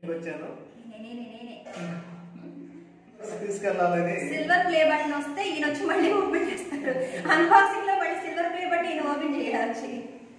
వచ్చాను నేనే నేనే తీసుకెళ్ళాలని సిల్వర్ ప్లే బటన్ వస్తే ఈయన వచ్చి మళ్ళీ ఓపెన్ చేస్తారు అన్బాక్సింగ్ లో మళ్ళీ సిల్వర్ ప్లే బటన్ ఈయన ఓపెన్ చేయాలి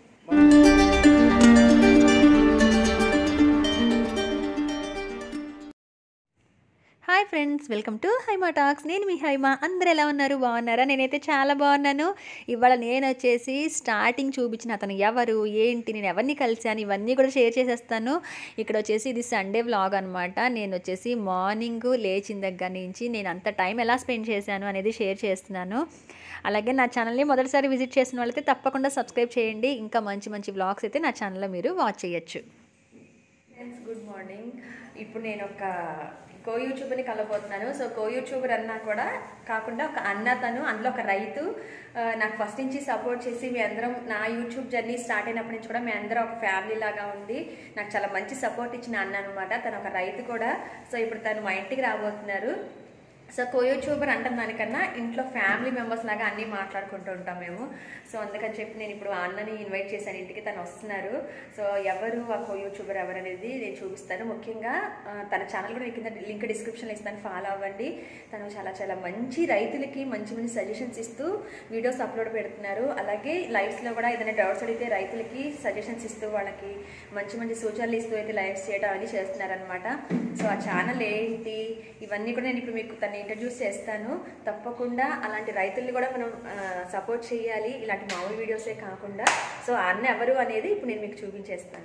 hi friends welcome to Haima talks నేను మీ హైమా అందరు ఎలా ఉన్నారు బాగున్నారా నేనైతే చాలా బాగున్నాను ఇవాళ నేను వచ్చేసి స్టార్టింగ్ చూపించిన అతను ఎవరు ఏంటి నేను ఎవరిని కలిశాను ఇవన్నీ కూడా షేర్ చేసేస్తాను ఇక్కడ వచ్చేసి ఇది సండే వ్లాగ్ అనమాట నేను వచ్చేసి మార్నింగ్ లేచిన దగ్గర నుంచి నేను అంత టైం ఎలా స్పెండ్ చేశాను అనేది షేర్ చేస్తున్నాను అలాగే నా ఛానల్ని మొదటిసారి విజిట్ చేసిన వాళ్ళైతే తప్పకుండా సబ్స్క్రైబ్ చేయండి ఇంకా మంచి మంచి వ్లాగ్స్ అయితే నా ఛానల్లో మీరు వాచ్ చేయొచ్చు ఫ్రెండ్స్ గుడ్ మార్నింగ్ ఇప్పుడు నేను ఒక కో యూట్యూబర్ని కలబోతున్నాను సో కో యూట్యూబర్ అన్నా కూడా కాకుండా ఒక అన్న తను అందులో ఒక రైతు ఆ, నాకు ఫస్ట్ నుంచి సపోర్ట్ చేసి మీ అందరం నా యూట్యూబ్ జర్నీ స్టార్ట్ అయినప్పటి నుంచి కూడా మీ అందరం ఒక ఫ్యామిలీ లాగా ఉండి నాకు చాలా మంచి సపోర్ట్ ఇచ్చిన అన్న అనమాట తను ఒక రైతు కూడా సో ఇప్పుడు తను మా ఇంటికి రాబోతున్నారు సో కో యూట్యూబర్ అంటాం దానికన్నా ఇంట్లో ఫ్యామిలీ మెంబర్స్ లాగా అన్నీ మాట్లాడుకుంటూ ఉంటాం మేము సో అందుకని చెప్పి నేను ఇప్పుడు ఆ అన్నని ఇన్వైట్ చేశాను ఇంటికి తను వస్తున్నారు సో ఎవరు ఆ కో యూట్యూబర్ ఎవరు అనేది నేను చూపిస్తాను ముఖ్యంగా ఆ, తన ఛానల్ కూడా కింద లింక్ డిస్క్రిప్షన్లో ఇస్తాను ఫాలో అవ్వండి తను చాలా చాలా మంచి రైతులకి మంచి మంచి సజెషన్స్ ఇస్తూ వీడియోస్ అప్లోడ్ పెడుతున్నారు అలాగే లైవ్స్లో కూడా ఏదైనా డౌట్స్ అడిగితే రైతులకి సజెషన్స్ ఇస్తూ వాళ్ళకి మంచి మంచి సూచనలు ఇస్తూ అయితే లైవ్స్ చేయడం అన్ని చేస్తున్నారనమాట సో ఆ ఛానల్ ఏంటి ఇవన్నీ కూడా నేను ఇప్పుడు మీకు తను ఇంట్రడ్యూస్ చేస్తాను తప్పకుండా అలాంటి రైతుల్ని కూడా మనం సపోర్ట్ చేయాలి ఇలాంటి మామూలు వీడియోసే కాకుండా సో ఆ అన్న ఎవరు అనేది ఇప్పుడు నేను మీకు చూపించేస్తాను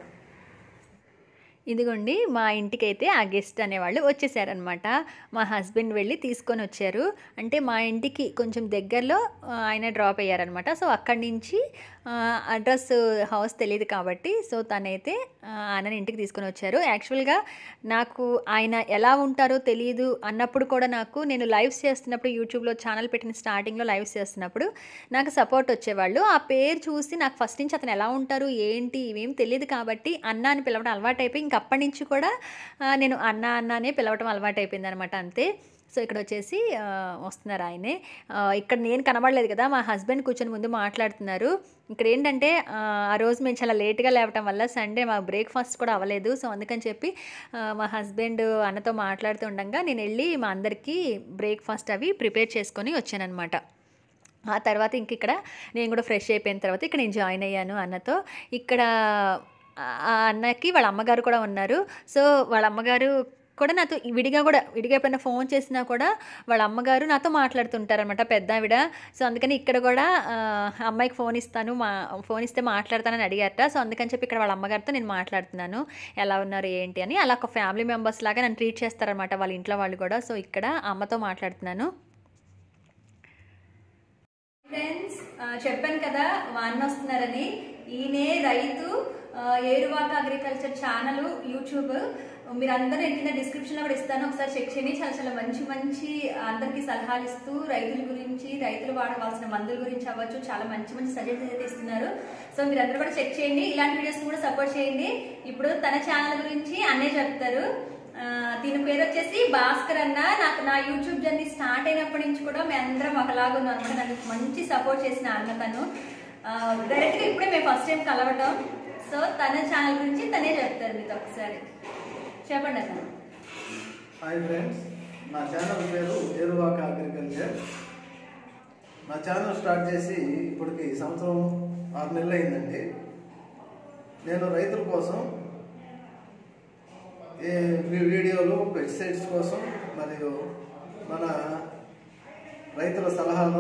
ఇదిగోండి మా ఇంటికైతే ఆ గెస్ట్ అనేవాళ్ళు వచ్చేసారనమాట మా హస్బెండ్ వెళ్ళి తీసుకొని వచ్చారు అంటే మా ఇంటికి కొంచెం దగ్గరలో ఆ, ఆయన డ్రాప్ అయ్యారనమాట సో అక్కడి నుంచి ఆ, అడ్రస్ హౌస్ తెలియదు కాబట్టి సో తనైతే ఆ, ఆయనని ఇంటికి తీసుకొని వచ్చారు యాక్చువల్గా నాకు ఆయన ఎలా ఉంటారో తెలియదు అన్నప్పుడు కూడా నాకు నేను లైవ్స్ చేస్తున్నప్పుడు యూట్యూబ్లో ఛానల్ పెట్టిన స్టార్టింగ్లో లైవ్స్ చేస్తున్నప్పుడు నాకు సపోర్ట్ వచ్చేవాళ్ళు ఆ పేరు చూసి నాకు ఫస్ట్ నుంచి అతను ఎలా ఉంటారు ఏంటి ఇవేం తెలియదు కాబట్టి అన్న అని పిలవడం అలవాటైపోయి ఇంక అప్పటి నుంచి కూడా ఆ, నేను అన్న అన్నానే పిలవడం అలవాటైపోయింది అనమాట అంతే సో ఇక్కడ వచ్చేసి ఆ, వస్తున్నారు ఆయనే ఆ, ఇక్కడ నేను కనబడలేదు కదా మా హస్బెండ్ కూర్చొని ముందు మాట్లాడుతున్నారు ఇక్కడ ఏంటంటే ఆ ఆ రోజు మేము చాలా లేట్గా లేవటం వల్ల సండే మా బ్రేక్ఫాస్ట్ కూడా అవ్వలేదు సో అందుకని చెప్పి ఆ, మా హస్బెండ్ అన్నతో మాట్లాడుతూ ఉండగా నేను వెళ్ళి మా అందరికీ బ్రేక్ఫాస్ట్ అవి ప్రిపేర్ చేసుకొని వచ్చానమాట ఆ తర్వాత ఇంక ఇక్కడ నేను కూడా ఫ్రెష్ అయిపోయిన తర్వాత ఇక్కడ నేను జాయిన్ అయ్యాను అన్నతో ఇక్కడ ఆ- ఆ అన్నకి వాళ్ళ అమ్మగారు కూడా ఉన్నారు సో వాళ్ళ అమ్మగారు కూడా నాతో విడిగా కూడా విడిగా ఎప్పుడైనా ఫోన్ చేసినా కూడా వాళ్ళ అమ్మగారు నాతో మాట్లాడుతుంటారనమాట పెద్ద ఆవిడ సో అందుకని ఇక్కడ కూడా ఆ, అమ్మాయికి ఫోన్ ఇస్తాను మా ఫోన్ ఇస్తే మాట్లాడతానని అడిగారట సో అందుకని చెప్పి ఇక్కడ వాళ్ళ అమ్మగారితో నేను మాట్లాడుతున్నాను ఎలా ఉన్నారు ఏంటి అని అలా ఒక ఫ్యామిలీ మెంబర్స్ లాగా నన్ను ట్రీట్ చేస్తారనమాట వాళ్ళ ఇంట్లో వాళ్ళు కూడా సో ఇక్కడ అమ్మతో మాట్లాడుతున్నాను ఫ్రెండ్స్ చెప్పాను కదా వాన్ వస్తున్నారని ఈయనే రైతు ఆ, ఏరువాక అగ్రికల్చర్ ఛానల్ యూట్యూబ్ మీరందరూ కింద డిస్క్రిప్షన్ లో కూడా ఇస్తాను ఒకసారి చెక్ చేయండి చాలా చాలా మంచి మంచి అందరికీ సలహాలు ఇస్తూ రైతుల గురించి రైతులు వాడవలసిన మందుల గురించి అవ్వచ్చు చాలా మంచి మంచి సజెషన్స్ అయితే ఇస్తున్నారు సో మీరందరూ కూడా చెక్ చేయండి ఇలాంటి వీడియోస్ కూడా సపోర్ట్ చేయండి ఇప్పుడు తన ఛానల్ గురించి అన్నే చెప్తారు ఆ, దీని పేరు వచ్చేసి భాస్కర్ అన్న నాకు నా యూట్యూబ్ జర్నీ స్టార్ట్ అయినప్పటి నుంచి కూడా మేము అందరం ఒకలాగా ఉన్నాం అనమాట నాకు మంచి సపోర్ట్ చేసిన అన్న తను డైరెక్ట్ గా ఇప్పుడే మేము ఫస్ట్ టైం కలవటం సో తన ఛానల్ గురించి తనే చెప్తారు మీతో ఒకసారి చెప్పండి అన్న హాయ్ ఫ్రెండ్స్ నా ఛానల్ పేరు ఏరువాక అగ్రికల్చర్ నా ఛానల్ స్టార్ట్ చేసి ఇప్పటికి సంవత్సరం ఆరు నెలలు అయిందండి నేను రైతుల కోసం ఏ వీ- వీడియోలు వెబ్సైట్స్ కోసం మరియు మన రైతుల సలహాలు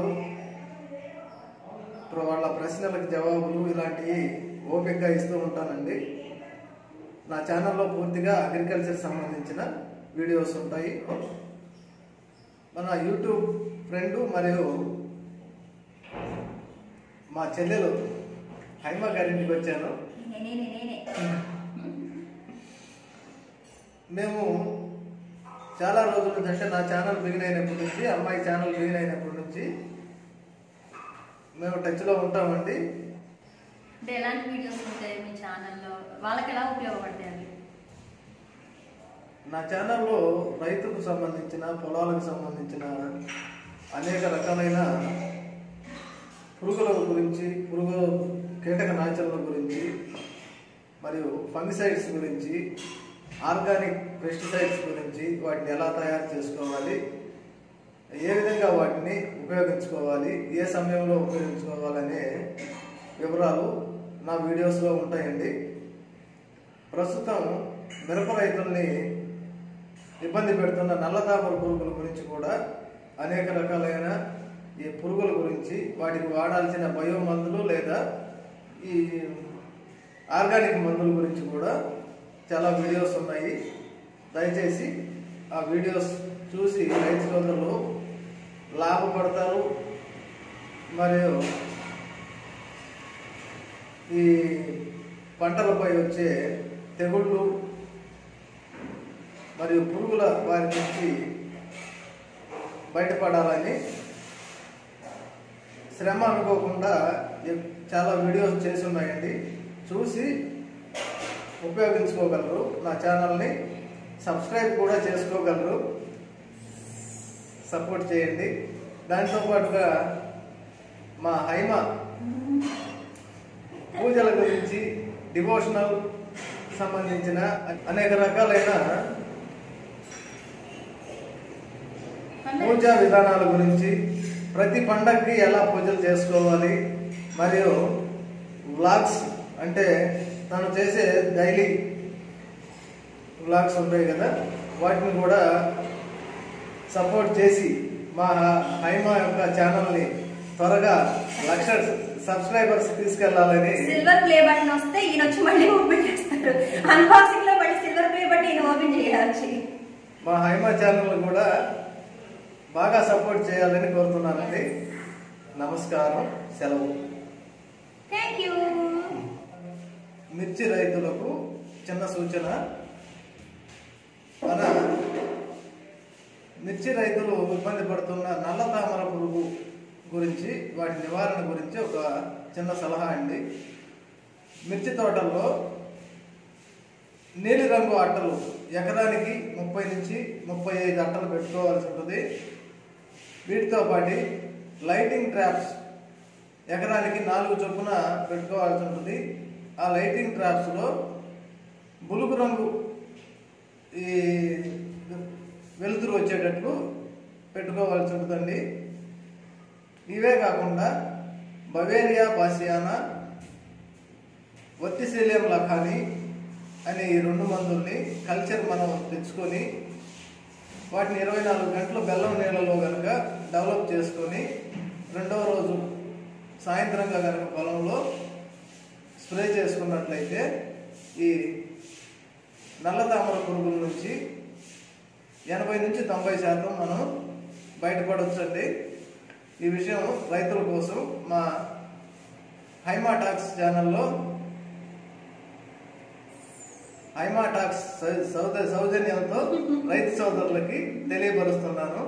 ప్ర- వాళ్ళ ప్రశ్నలకు జవాబులు ఇలాంటివి ఓపికగా ఇస్తూ ఉంటానండి నా ఛానల్లో పూర్తిగా అగ్రికల్చర్ సంబంధించిన వీడియోస్ ఉంటాయి మన యూట్యూబ్ ఫ్రెండ్ మరియు మా చెల్లెలు హైమా గారింటికి వచ్చాను నేనే నేనే మేము చాలా రోజుల నుంచి అంటే నా ఛానల్ బిగిన్ అయినప్పటి నుంచి అమ్మాయి ఛానల్ బిగిన్ అయినప్పటి నుంచి మేము టచ్లో ఉంటామండి అంటే ఎలాంటి వీడియోస్ ఉంటాయి మీ ఛానల్లో వాళ్ళకి ఎలా ఉపయోగపడతాయి అవి నా ఛానల్లో రైతుకు సంబంధించిన పొలాలకు సంబంధించిన అనేక రకాలైన పురుగుల గురించి పురుగు కీటక నాచనల గురించి మరియు ఫంగిసైడ్స్ గురించి ఆర్గానిక్ పెస్టిసైడ్స్ గురించి వాటిని ఎలా తయారు చేసుకోవాలి ఏ విధంగా వాటిని ఉపయోగించుకోవాలి ఏ సమయంలో ఉపయోగించుకోవాలనే వివరాలు నా వీడియోస్లో ఉంటాయండి ప్రస్తుతం మిరప రైతుల్ని ఇబ్బంది పెడుతున్న నల్లతామర పురుగుల గురించి కూడా అనేక రకాలైన ఈ పురుగుల గురించి వాటికి వాడాల్సిన బయో మందులు లేదా ఈ ఆర్గానిక్ మందుల గురించి కూడా చాలా వీడియోస్ ఉన్నాయి దయచేసి ఆ వీడియోస్ చూసి రైతు సోదరులు లాభపడతారు మరియు ఈ పంటలపై వచ్చే తెగుళ్ళు మరియు పురుగుల వారి నుంచి బయటపడాలని శ్రమ అనుకోకుండా ఎ- చాలా వీడియోస్ చేసి ఉన్నాయండి చూసి ఉపయోగించుకోగలరు నా ఛానల్ని సబ్స్క్రైబ్ కూడా చేసుకోగలరు సపోర్ట్ చేయండి దాంతో పాటుగా మా హైమ పూజల గురించి డివోషనల్ సంబంధించిన అనేక రకాలైన పూజా విధానాల గురించి ప్రతి పండగకి ఎలా పూజలు చేసుకోవాలి మరియు వ్లాగ్స్ అంటే తను చేసే డైలీ వ్లాగ్స్ ఉంటాయి కదా వాటిని కూడా సపోర్ట్ చేసి మా హైమా యొక్క ఛానల్ని త్వరగా లక్ష సబ్స్క్రైబర్స్ తీసుకెళ్లాలని సిల్వర్ ప్లే బటన్ వస్తే ఈయన వచ్చి మళ్ళీ ఓపెన్ చేస్తారు అన్బాక్సింగ్ లో మళ్ళీ సిల్వర్ ప్లే బటన్ ఈయన ఓపెన్ చేయాలి మా హైమా ఛానల్ కూడా బాగా సపోర్ట్ చేయాలని కోరుతున్నానండి నమస్కారం సెలవు థ్యాంక్ యూ మిర్చి రైతులకు చిన్న సూచన మన మిర్చి రైతులు ఇబ్బంది పడుతున్న నల్ల తామర పురుగు గురించి వాటి నివారణ గురించి ఒక చిన్న సలహా అండి మిర్చి తోటల్లో నీలిరంగు అట్టలు ఎకరానికి ముప్పై నుంచి ముప్పై ఐదు అట్టలు పెట్టుకోవాల్సి ఉంటుంది వీటితో పాటు లైటింగ్ ట్రాప్స్ ఎకరానికి నాలుగు చొప్పున పెట్టుకోవాల్సి ఉంటుంది ఆ లైటింగ్ ట్రాప్స్లో బులుగు రంగు ఈ వెలుతురు వచ్చేటట్లు పెట్టుకోవాల్సి ఉంటుందండి ఇవే కాకుండా బవేరియా బాసియానా వర్తిశీలియం లఖాని అనే ఈ రెండు మందుల్ని కల్చర్ మనం తెచ్చుకొని వాటిని ఇరవై నాలుగు గంటలు బెల్లం నీళ్ళలో కనుక డెవలప్ చేసుకొని రెండవ రోజు సాయంత్రంగా కనుక పొలంలో స్ప్రే చేసుకున్నట్లయితే ఈ నల్ల తామర పురుగుల నుంచి ఎనభై నుంచి తొంభై శాతం మనం బయటపడవచ్చండి ఈ విషయం రైతుల కోసం మా హైమాటాక్స్ ఛానల్లో హైమాటాక్స్ సౌ- సౌద సౌజన్యంతో రైతు సోదరులకి తెలియపరుస్తున్నాను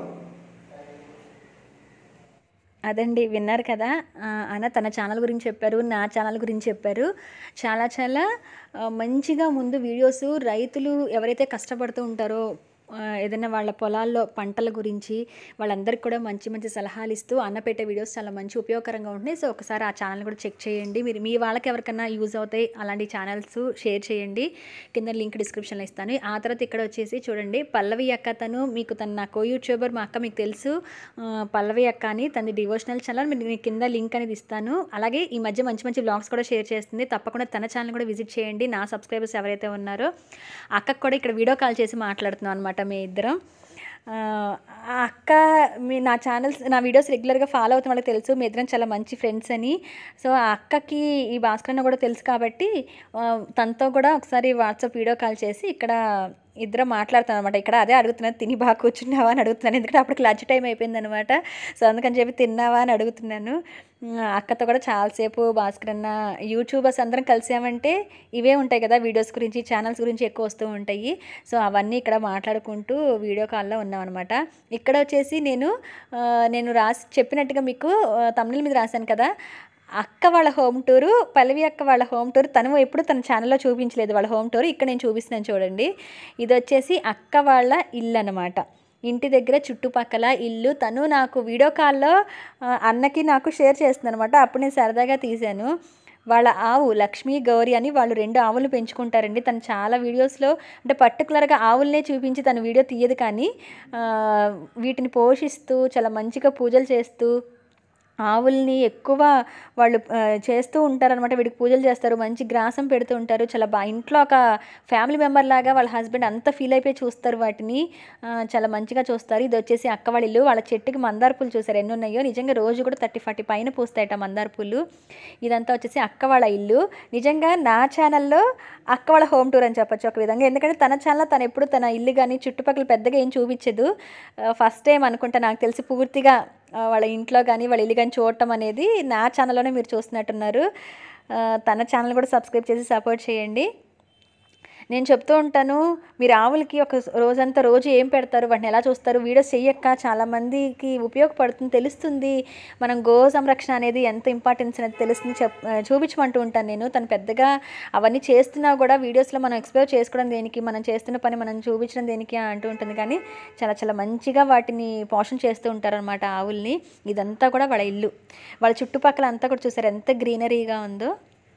అదండి విన్నారు కదా ఆ, అన్న తన ఛానల్ గురించి చెప్పారు నా ఛానల్ గురించి చెప్పారు చాలా చాలా ఆ, మంచిగా ముందు వీడియోస్ రైతులు ఎవరైతే కష్టపడుతూ ఉంటారో ఆ, ఏదైనా వాళ్ళ పొలాల్లో పంటల గురించి వాళ్ళందరికీ కూడా మంచి మంచి సలహాలు ఇస్తూ అన్న పెట్టే వీడియోస్ చాలా మంచి ఉపయోగకరంగా ఉంటున్నాయి సో ఒకసారి ఆ ఛానల్ కూడా చెక్ చేయండి మీరు మీ వాళ్ళకి ఎవరికైనా యూజ్ అవుతాయి అలాంటి ఛానల్స్ షేర్ చేయండి కింద లింక్ డిస్క్రిప్షన్లో ఇస్తాను ఆ తర్వాత ఇక్కడ వచ్చేసి చూడండి పల్లవి అక్క తను మీకు తన నా కో యూట్యూబర్ మా అక్క మీకు తెలుసు ఆ, పల్లవి అక్క అని తనది డివోషనల్ ఛానల్ మీరు నేను కింద లింక్ అనేది ఇస్తాను అలాగే ఈ మధ్య మంచి మంచి బ్లాగ్స్ కూడా షేర్ చేస్తుంది తప్పకుండా తన ఛానల్ కూడా విజిట్ చేయండి నా సబ్స్క్రైబర్స్ ఎవరైతే ఉన్నారో అక్కకు కూడా ఇక్కడ వీడియో కాల్ చేసి మాట్లాడుతున్నాం అనమాట మీ ఇద్దరం ఆ, ఆ అక్క మీ నా ఛానల్స్ నా వీడియోస్ రెగ్యులర్గా ఫాలో అవుతున్న వాళ్ళకి తెలుసు మీ ఇద్దరం చాలా మంచి ఫ్రెండ్స్ అని సో ఆ అక్కకి ఈ భాస్కరన్న కూడా తెలుసు కాబట్టి ఆ, తనతో కూడా ఒకసారి వాట్సాప్ వీడియో కాల్ చేసి ఇక్కడ ఇద్దరం మాట్లాడుతాను అనమాట ఇక్కడ అదే అడుగుతున్నాను తిని బాగా కూర్చున్నావా అని అడుగుతున్నాను ఎందుకంటే అప్పటికి లంచ్ టైం అయిపోయింది అనమాట సో అందుకని చెప్పి తిన్నావా అని అడుగుతున్నాను ఉమ్, అక్కతో కూడా చాలాసేపు భాస్కర్ అన్న యూట్యూబర్స్ అందరం కలిసామంటే ఇవే ఉంటాయి కదా వీడియోస్ గురించి ఛానల్స్ గురించి ఎక్కువ వస్తూ ఉంటాయి సో అవన్నీ ఇక్కడ మాట్లాడుకుంటూ వీడియో కాల్లో ఉన్నాం అనమాట ఇక్కడ వచ్చేసి నేను ఆ, నేను రాసి చెప్పినట్టుగా మీకు తమిళ మీద రాశాను కదా అక్క వాళ్ళ హోమ్ టూరు పల్లవి అక్క వాళ్ళ హోమ్ టూర్ తను ఎప్పుడు తన ఛానల్లో చూపించలేదు వాళ్ళ హోమ్ టూర్ ఇక్కడ నేను చూపిస్తున్నాను చూడండి ఇది వచ్చేసి అక్క వాళ్ళ ఇల్లు అనమాట ఇంటి దగ్గర చుట్టుపక్కల ఇల్లు తను నాకు వీడియో కాల్లో ఆ, అన్నకి నాకు షేర్ చేస్తుంది అనమాట అప్పుడు నేను సరదాగా తీశాను వాళ్ళ ఆవు లక్ష్మీ గౌరి అని వాళ్ళు రెండు ఆవులు పెంచుకుంటారండి తను చాలా వీడియోస్లో అంటే పర్టికులర్గా ఆవులనే చూపించి తన వీడియో తీయదు కానీ ఆ, వీటిని పోషిస్తూ చాలా మంచిగా పూజలు చేస్తూ ఆవుల్ని ఎక్కువ వాళ్ళు ఆ, చేస్తూ ఉంటారనమాట వీడికి పూజలు చేస్తారు మంచి గ్రాసం పెడుతూ ఉంటారు చాలా బా ఇంట్లో ఒక ఫ్యామిలీ మెంబర్ లాగా వాళ్ళ హస్బెండ్ అంత ఫీల్ అయిపోయి చూస్తారు వాటిని ఆ, చాలా మంచిగా చూస్తారు ఇది వచ్చేసి అక్క వాళ్ళ ఇల్లు వాళ్ళ చెట్టుకి మందార పూలు చూసారు ఎన్ని ఉన్నాయో నిజంగా రోజు కూడా థర్టీ ఫార్టీ పైన పూస్తాయట మందార పూలు ఇదంతా వచ్చేసి అక్క వాళ్ళ ఇల్లు నిజంగా నా ఛానల్లో అక్క వాళ్ళ హోమ్ టూర్ అని చెప్పొచ్చు ఒక విధంగా ఎందుకంటే తన ఛానల్ తను ఎప్పుడు తన ఇల్లు కానీ చుట్టుపక్కల పెద్దగా ఏం చూపించదు ఫస్ట్ టైం అనుకుంటా నాకు తెలిసి పూర్తిగా ఆ, వాళ్ళ ఇంట్లో కానీ వాళ్ళ ఇల్లు కానీ చూడటం అనేది నా ఛానల్లోనే మీరు చూస్తున్నట్టున్నారు ఆ, తన ఛానల్ కూడా సబ్స్క్రైబ్ చేసి సపోర్ట్ చేయండి నేను చెప్తూ ఉంటాను మీరు ఆవులకి ఒక రోజంతా రోజు ఏం పెడతారు వాటిని ఎలా చూస్తారు వీడియోస్ చెయ్యక్క చాలామందికి ఉపయోగపడుతుంది తెలుస్తుంది మనం గో సంరక్షణ అనేది ఎంత ఇంపార్టెన్స్ అనేది తెలుస్తుంది చెప్ చూపించమంటూ ఉంటాను నేను తను పెద్దగా అవన్నీ చేస్తున్నా కూడా వీడియోస్లో మనం ఎక్స్ప్లోర్ చేసుకోవడం దేనికి మనం చేస్తున్న పని మనం చూపించడం దేనికి అని అంటూ ఉంటుంది కానీ చాలా చాలా మంచిగా వాటిని పోషణ చేస్తూ ఉంటారనమాట ఆవుల్ని ఇదంతా కూడా వాళ్ళ ఇల్లు వాళ్ళ చుట్టుపక్కల అంతా కూడా చూసారు ఎంత గ్రీనరీగా ఉందో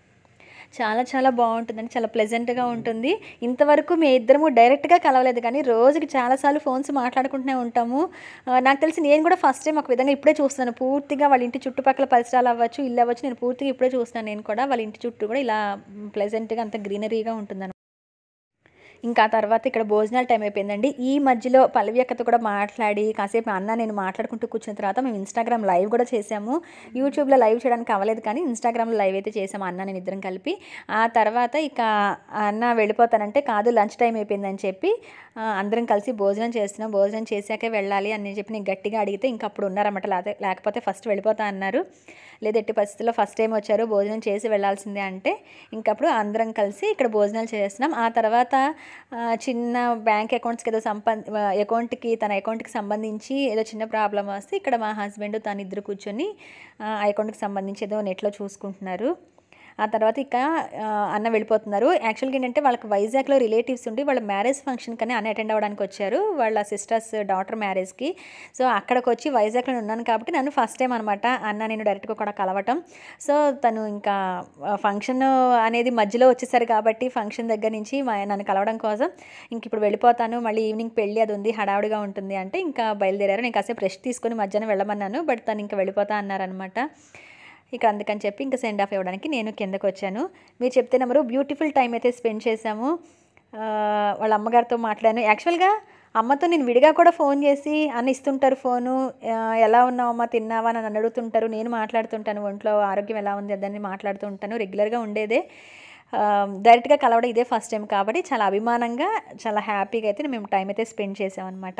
చాలా చాలా బాగుంటుందండి చాలా ప్లెజెంట్గా ఉంటుంది ఇంతవరకు మీ ఇద్దరము డైరెక్ట్గా కలవలేదు కానీ రోజుకి చాలాసార్లు ఫోన్స్ మాట్లాడుకుంటూనే ఉంటాము ఆ, నాకు తెలిసి నేను కూడా ఫస్ట్ టైం ఒక విధంగా ఇప్పుడే చూస్తున్నాను పూర్తిగా వాళ్ళ ఇంటి చుట్టుపక్కల పరిసరాలు అవ్వచ్చు ఇల్లు అవ్వచ్చు నేను పూర్తిగా ఇప్పుడే చూస్తున్నాను నేను కూడా వాళ్ళ ఇంటి చుట్టూ కూడా ఇలా ప్లెజెంట్గా అంత గ్రీనరీగా ఉంటుంది ఇంకా ఆ తర్వాత ఇక్కడ భోజనాల టైం అయిపోయిందండి ఈ మధ్యలో పల్లవి అక్కతో కూడా మాట్లాడి కాసేపు అన్న నేను మాట్లాడుకుంటూ కూర్చున్న తర్వాత మేము ఇన్స్టాగ్రామ్ లైవ్ కూడా చేసాము యూట్యూబ్లో లైవ్ చేయడానికి అవ్వలేదు కానీ ఇన్స్టాగ్రామ్లో లైవ్ అయితే చేసాము అన్న నేను ఇద్దరం కలిపి ఆ తర్వాత ఇక అన్న వెళ్ళిపోతానంటే కాదు లంచ్ టైం అయిపోయిందని చెప్పి ఆ, అందరం కలిసి భోజనం చేస్తున్నాం భోజనం చేశాకే వెళ్ళాలి అని చెప్పి నేను గట్టిగా అడిగితే ఇంకా అప్పుడు ఉన్నారన్నమాట లేకపోతే లేకపోతే ఫస్ట్ వెళ్ళిపోతా అన్నారు లేదా ఎట్టి పరిస్థితుల్లో ఫస్ట్ టైం వచ్చారు భోజనం చేసి వెళ్ళాల్సిందే అంటే ఇంకప్పుడు అందరం కలిసి ఇక్కడ భోజనాలు చేస్తున్నాం ఆ తర్వాత ఆ, చిన్న బ్యాంక్ అకౌంట్స్కి ఏదో సంబంధ అకౌంట్కి తన అకౌంట్కి సంబంధించి ఏదో చిన్న ప్రాబ్లం వస్తే ఇక్కడ మా హస్బెండ్ తను ఇద్దరు కూర్చొని ఆ అకౌంట్కి సంబంధించి ఏదో నెట్లో చూసుకుంటున్నారు ఆ తర్వాత ఇక ఆ, అన్న వెళ్ళిపోతున్నారు యాక్చువల్గా ఏంటంటే వాళ్ళకి వైజాగ్లో రిలేటివ్స్ ఉండి వాళ్ళ మ్యారేజ్ ఫంక్షన్ కానీ అన్న అటెండ్ అవ్వడానికి వచ్చారు వాళ్ళ సిస్టర్స్ డాటర్ మ్యారేజ్కి సో అక్కడికి వచ్చి వైజాగ్లో ఉన్నాను కాబట్టి నన్ను ఫస్ట్ టైం అనమాట అన్న నేను డైరెక్ట్గా కూడా కలవటం సో తను ఇంకా ఫంక్షన్ అనేది మధ్యలో వచ్చేసారు కాబట్టి ఫంక్షన్ దగ్గర నుంచి మా నన్ను కలవడం కోసం ఇంక ఇప్పుడు వెళ్ళిపోతాను మళ్ళీ ఈవినింగ్ పెళ్ళి అది ఉంది హడావుడిగా ఉంటుంది అంటే ఇంకా బయలుదేరారు నేను కాసేపు రెస్ట్ తీసుకొని మధ్యాహ్నం వెళ్ళమన్నాను బట్ తను ఇంకా వెళ్ళిపోతా అన్నారనమాట ఇక అందుకని చెప్పి ఇంకా సెండ్ ఆఫ్ ఇవ్వడానికి నేను కిందకు వచ్చాను మీరు చెప్తే నెంబరు బ్యూటిఫుల్ టైం అయితే స్పెండ్ చేశాము ఆ, వాళ్ళ అమ్మగారితో మాట్లాడాను యాక్చువల్గా అమ్మతో నేను విడిగా కూడా ఫోన్ చేసి అన్న ఇస్తుంటారు ఫోను ఆ, ఎలా ఉన్నావు అమ్మ తిన్నావా అని నన్ను అడుగుతుంటారు నేను మాట్లాడుతుంటాను ఒంట్లో ఆరోగ్యం ఎలా ఉంది అదని మాట్లాడుతూ ఉంటాను రెగ్యులర్గా ఉండేదే ఆ, డైరెక్ట్గా కలవడం ఇదే ఫస్ట్ టైం కాబట్టి చాలా అభిమానంగా చాలా హ్యాపీగా అయితే మేము టైం అయితే స్పెండ్ చేసామన్నమాట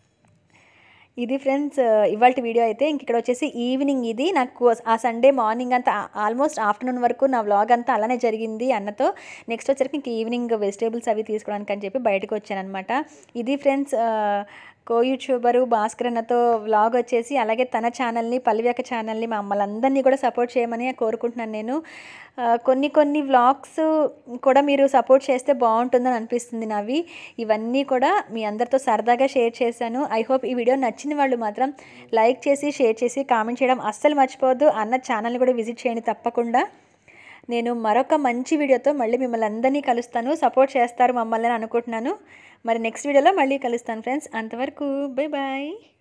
ఇది ఫ్రెండ్స్ ఇవాళ వీడియో అయితే ఇంక ఇక్కడ వచ్చేసి ఈవినింగ్ ఇది నాకు ఆ సండే మార్నింగ్ అంతా ఆల్మోస్ట్ ఆఫ్టర్నూన్ వరకు నా వ్లాగ్ అంతా అలానే జరిగింది అన్నతో నెక్స్ట్ వచ్చరికి ఇంక ఈవినింగ్ వెజిటేబుల్స్ అవి తీసుకోవడానికి అని చెప్పి బయటకు వచ్చానమాట ఇది ఫ్రెండ్స్ కో యూట్యూబరు భాస్కర్ అన్నతో వ్లాగ్ వచ్చేసి అలాగే తన ఛానల్ని పల్లివ్యక ఛానల్ని మా మమ్మల్ని కూడా సపోర్ట్ చేయమని కోరుకుంటున్నాను నేను ఆ, కొన్ని కొన్ని వ్లాగ్స్ కూడా మీరు సపోర్ట్ చేస్తే బాగుంటుందని అనిపిస్తుంది నావి ఇవన్నీ కూడా మీ అందరితో సరదాగా షేర్ చేశాను ఐ హోప్ ఈ వీడియో నచ్చిన వాళ్ళు మాత్రం లైక్ చేసి షేర్ చేసి కామెంట్ చేయడం అస్సలు మర్చిపోవద్దు అన్న ఛానల్ని కూడా విజిట్ చేయండి తప్పకుండా నేను మరొక మంచి వీడియోతో మళ్ళీ మిమ్మల్ని అందరినీ కలుస్తాను సపోర్ట్ చేస్తారు మమ్మల్ని అని అనుకుంటున్నాను మరి నెక్స్ట్ వీడియోలో మళ్ళీ కలుస్తాను ఫ్రెండ్స్ అంతవరకు బై బాయ్